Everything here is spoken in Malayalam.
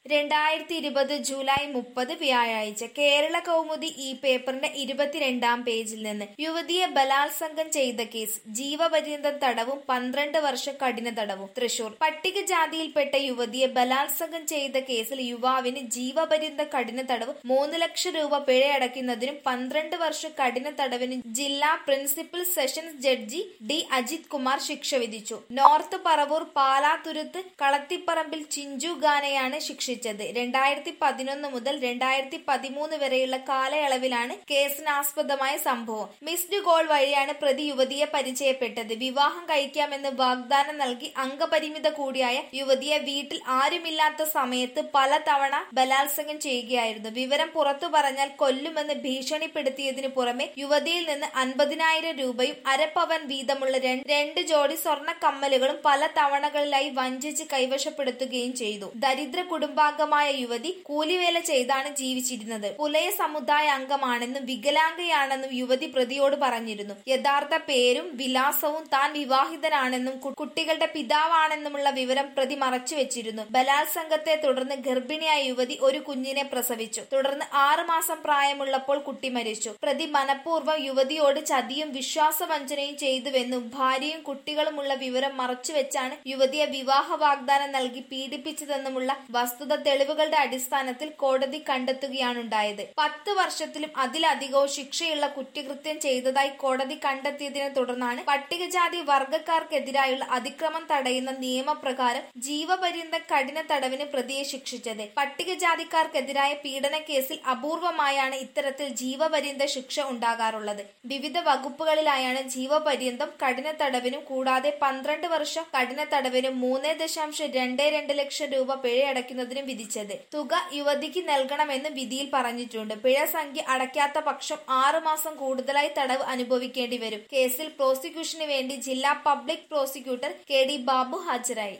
രണ്ടായിരത്തി ഇരുപത് ജൂലൈ മുപ്പത് വ്യാഴാഴ്ച കേരള കൗമുദി ഈ പേപ്പറിന്റെ ഇരുപത്തിരണ്ടാം പേജിൽ നിന്ന് യുവതിയെ ബലാത്സംഗം ചെയ്ത കേസ് ജീവപര്യന്തം തടവും പന്ത്രണ്ട് വർഷം കഠിന തടവും തൃശൂർ പട്ടികജാതിയിൽപ്പെട്ട യുവതിയെ ബലാത്സംഗം ചെയ്ത കേസിൽ യുവാവിന് ജീവപര്യന്ത കഠിന തടവും മൂന്ന് ലക്ഷം രൂപ പിഴയടയ്ക്കുന്നതിനും പന്ത്രണ്ട് വർഷം കഠിന തടവിനും ജില്ലാ principal sessions judge D Ajith Kumar ശിക്ഷ വിധിച്ചു നോർത്ത് പറവൂർ പാലാതുരുത്ത് കളത്തിപ്പറമ്പിൽ ചിഞ്ചു ഗാനയാണ് ശിക്ഷിച്ചത് രണ്ടായിരത്തി പതിനൊന്ന് മുതൽ രണ്ടായിരത്തി പതിമൂന്ന് വരെയുള്ള കാലയളവിലാണ് കേസിനാസ്പദമായ സംഭവം മിസ്ഡ് കോൾ വഴിയാണ് പ്രതി യുവതിയെ പരിചയപ്പെട്ടത് വിവാഹം കഴിക്കാമെന്ന് വാഗ്ദാനം നൽകി അംഗപരിമിത കൂടിയായ യുവതിയെ വീട്ടിൽ ആരുമില്ലാത്ത സമയത്ത് പലതവണ ബലാത്സംഗം ചെയ്യുകയായിരുന്നു വിവരം പുറത്തു പറഞ്ഞാൽ കൊല്ലുമെന്ന് ഭീഷണിപ്പെടുത്തിയതിനു പുറമെ യുവതിയിൽ നിന്ന് അൻപതിനായിരം രൂപയും അരപ്പവൻ വീതമുള്ള രണ്ട് രണ്ട് ജോഡി സ്വർണ്ണ കമ്മലുകളും പല തവണകളിലായി വഞ്ചിച്ച് കൈവശപ്പെടുത്തുകയും ചെയ്തു ദരിദ്ര കുടുംബാംഗമായ യുവതി കൂലിവേല ചെയ്താണ് ജീവിച്ചിരുന്നത് പുലയ സമുദായ അംഗമാണെന്നും വികലാംഗയാണെന്നും യുവതി പ്രതിയോട് പറഞ്ഞിരുന്നു യഥാർത്ഥ പേരും വിലാസവും താൻ വിവാഹിതനാണെന്നും കു- കുട്ടികളുടെ പിതാവാണെന്നുമുള്ള വിവരം പ്രതി മറച്ചു വെച്ചിരുന്നു ബലാത്സംഗത്തെ തുടർന്ന് ഗർഭിണിയായ യുവതി ഒരു കുഞ്ഞിനെ പ്രസവിച്ചു തുടർന്ന് ആറു മാസം പ്രായമുള്ളപ്പോൾ കുട്ടി മരിച്ചു പ്രതി മനഃപൂർവ്വം യുവതിയോട് ചതിയും വിശ്വാസവഞ്ചനയും ചെയ്തുവെന്നും ഭാര്യയും കുട്ടികളുമുള്ള വിവരം മറച്ചുവെച്ചാണ് യുവതിയെ വിവാഹ വാഗ്ദാനം നൽകി പീഡിപ്പിച്ചതെന്നുമുള്ള വസ്തുത തെളിവുകളുടെ അടിസ്ഥാനത്തിൽ കോടതി കണ്ടെത്തുകയാണുണ്ടായത് പത്ത് വർഷത്തിലും അതിലധികവും ശിക്ഷയുള്ള കുറ്റകൃത്യം ചെയ്തതായി കോടതി കണ്ടെത്തിയതിനെ തുടർന്നാണ് പട്ടികജാതി വർഗക്കാർക്കെതിരായുള്ള അതിക്രമം തടയുന്ന നിയമപ്രകാരം ജീവപര്യന്ത കഠിന തടവിന് പ്രതിയെ ശിക്ഷിച്ചത് പട്ടികജാതിക്കാർക്കെതിരായ പീഡന കേസിൽ അപൂർവമായാണ് ഇത്തരത്തിൽ ജീവപര്യന്ത ശിക്ഷ ഉണ്ടാകാറുള്ളത് വിവിധ വകുപ്പുകളിലായാണ് ജീവപര്യന്തം കഠിന തടവിനും കൂടാതെ പന്ത്രണ്ട് വർഷം കഠിന തടവിനും മൂന്ന് ദശാംശം രണ്ട് രണ്ട് ലക്ഷം രൂപ പിഴയടയ്ക്കുന്നതിനും വിധിച്ചത് തുക യുവതിക്ക് നൽകണമെന്ന് വിധിയിൽ പറഞ്ഞിട്ടുണ്ട് പിഴ സംഖ്യ അടയ്ക്കാത്ത പക്ഷം ആറു മാസം കൂടുതലായി തടവ് അനുഭവിക്കേണ്ടി വരും കേസിൽ പ്രോസിക്യൂഷന് വേണ്ടി ജില്ലാ public prosecutor K D Babu ഹാജരായി